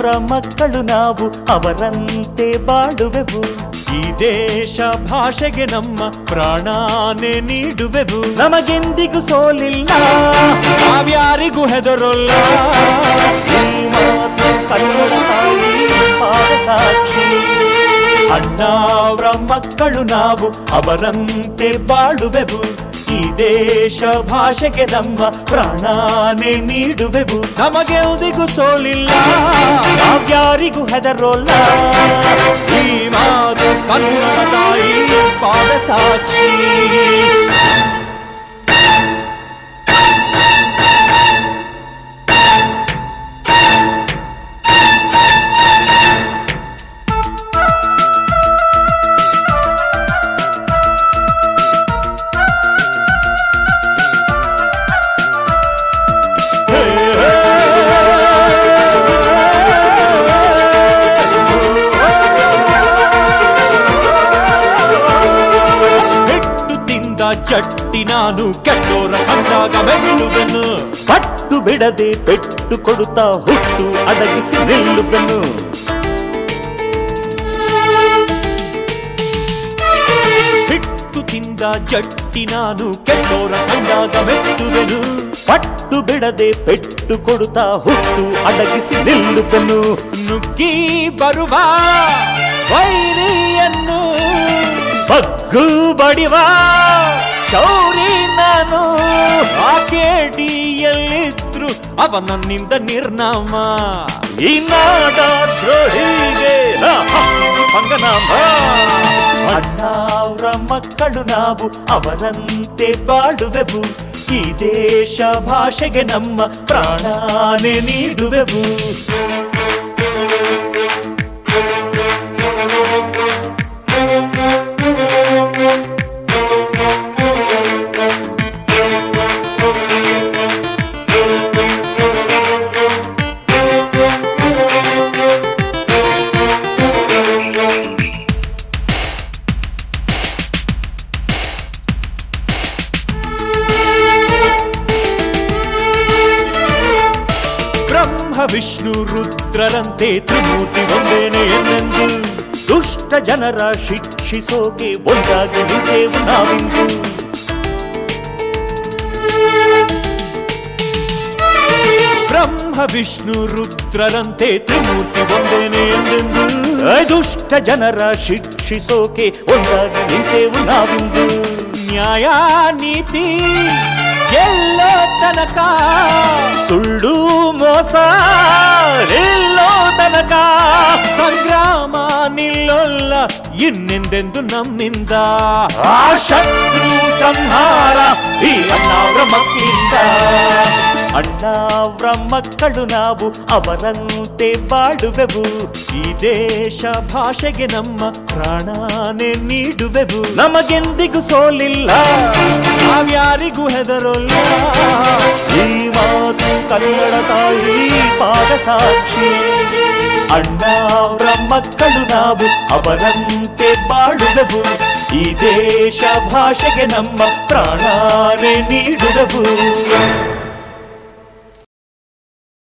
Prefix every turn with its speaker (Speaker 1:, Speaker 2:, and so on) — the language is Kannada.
Speaker 1: ಅವರ ಮಕ್ಕಳು ನಾವು ಅವರಂತೆ ಬಾಳುವೆವು
Speaker 2: ಈ ದೇಶ ಭಾಷೆಗೆ ನಮ್ಮ ಪ್ರಾಣಾನೇ ನೀಡುವೆವು
Speaker 1: ನಮಗೆಂದಿಗೂ ಸೋಲಿಲ್ಲ
Speaker 2: ನಾವ್ಯಾರಿಗೂ ಹೆದರೋಲ್ಲ
Speaker 1: ಈ ಮಾತು ಕನ್ನಡ ತಾಯಿ ಪಾದ ಸಾಕ್ಷಿ
Speaker 2: ಅಣ್ಣಾವ್ರ ಮಕ್ಕಳು ನಾವು ಅವರಂತೆ ಬಾಳುವೆವು ಈ ದೇಶ ಭಾಷೆಗೆ ನಮ್ಮ ಪ್ರಾಣಾನೇ ನೀಡುವೆವು ನಮಗೆ ಉದಿಗೂ ಸೋಲಿಲ್ಲ
Speaker 1: ನಾವ್ಯಾರಿಗೂ ಹೆದರೋಲ್ಲ
Speaker 2: ಈ ಮಾತು ಕನ್ನಡ ತಾಯಿ ಪಾದ ಸಾಕ್ಷಿ ಹೆಟ್ಟು ತಿಂದ ಚಟ್ಟಿ ನಾನು ಕೆಟ್ಟೋರ ಕಂಡಾಗ ಮೆಟ್ಟುವೆನು
Speaker 1: ಪಟ್ಟು ಬಿಡದೆ ಪೆಟ್ಟು ಕೊಡುತ್ತಾ ಹುಟ್ಟು ಅಡಗಿಸಿ ನಿಲ್ಲುವೆನು
Speaker 2: ಹಿಟ್ಟು ತಿಂದ ಜಟ್ಟಿ ನಾನು ಕೆಟ್ಟೋರ ಕಂಡಾಗ ಮೆಟ್ಟುವೆನು
Speaker 1: ಪಟ್ಟು ಬಿಡದೆ ಪೆಟ್ಟು ಕೊಡುತ್ತಾ ಹುಟ್ಟು ಅಡಗಿಸಿ ನಿಲ್ಲುವೆನು
Speaker 2: ನುಗ್ಗಿ ಬರುವ ವೈರಿಯನ್ನು
Speaker 1: ಬಗ್ಗು ಬಡಿವ ಶೌರಿ ನಾನು
Speaker 2: ಆ ಕೇಡಿಯಲ್ಲಿದ್ರು ಅವ ನನ್ನಿಂದ ನಿರ್ನಾಮ
Speaker 1: ಈ ನಾಡ ದ್ರೋಹಿಗೆ ನಾ ಹಾಕಿದ ಪಂಗನಾಮ ಅಣ್ಣಾವ್ರ ಮಕ್ಕಳು ನಾವು ಅವರಂತೆ ಬಾಳುವೆವು ಈ ದೇಶ ಭಾಷೆಗೆ ನಮ್ಮ ಪ್ರಾಣಾನೇ ನೀಡುವೆವು
Speaker 2: ಬ್ರಹ್ಮ ವಿಷ್ಣು ರುದ್ರರಂತೆ ತ್ರಿಮೂರ್ತಿ ಒಂದೇನೆ ಎಂದೆಂದು
Speaker 1: ದುಷ್ಟ ಜನರ ಶಿಕ್ಷಿಸೋಕೆ ಒಂದಾಗಿ ನಿಂತೆವು ನಾವಿಂದು
Speaker 2: ಬ್ರಹ್ಮ ವಿಷ್ಣು ರುದ್ರರಂತೆ ತ್ರಿಮೂರ್ತಿ ಒಂದೇನೆ ಎಂದೆಂದು
Speaker 1: ಆ ದುಷ್ಟ ಜನರ ಶಿಕ್ಷಿಸೋಕೆ ಒಂದಾಗಿ ನಿಂತೆವು ನಾವಿಂದು
Speaker 2: ನ್ಯಾಯ ನೀತಿ ಎಲ್ಲೋ ತನಕ
Speaker 1: ಸುಳ್ಳು ಮೋಸ ನಿಲ್ಲೋ ತನಕ
Speaker 2: ಸಂಗ್ರಾಮ ನಿಲ್ಲೊಲ್ಲ ಇನ್ನೆಂದೆಂದು ನಮ್ಮಿಂದ
Speaker 1: ಆ ಶತ್ರು ಸಂಹಾರ ಈ ಅಣ್ಣಾವ್ರ ಮಕ್ಕಳಿಂದ ಅಣ್ಣಾವ್ರ ಮಕ್ಕಳು ನಾವು ಅವರಂತೆ ಬಾಳುವೆವು
Speaker 2: ಈ ದೇಶ ಭಾಷೆಗೆ ನಮ್ಮ ಪ್ರಾಣಾನೇ ನೀಡುವೆವು
Speaker 1: ನಮಗೆಂದಿಗೂ ಸೋಲಿಲ್ಲ
Speaker 2: ನಾವ್ಯಾರಿಗೂ ಹೆದರೋಲ್ಲ
Speaker 1: ಈ ಮಾತು ಕನ್ನಡ ತಾಯಿ ಪಾದ ಸಾಕ್ಷಿ ಅಣ್ಣಾವ್ರ ಮಕ್ಕಳು ನಾವು ಅವರಂತೆ ಬಾಳುವೆವು ಈ ದೇಶ ಭಾಷೆಗೆ ನಮ್ಮ ಪ್ರಾಣಾನೇ ನೀಡುವೆವು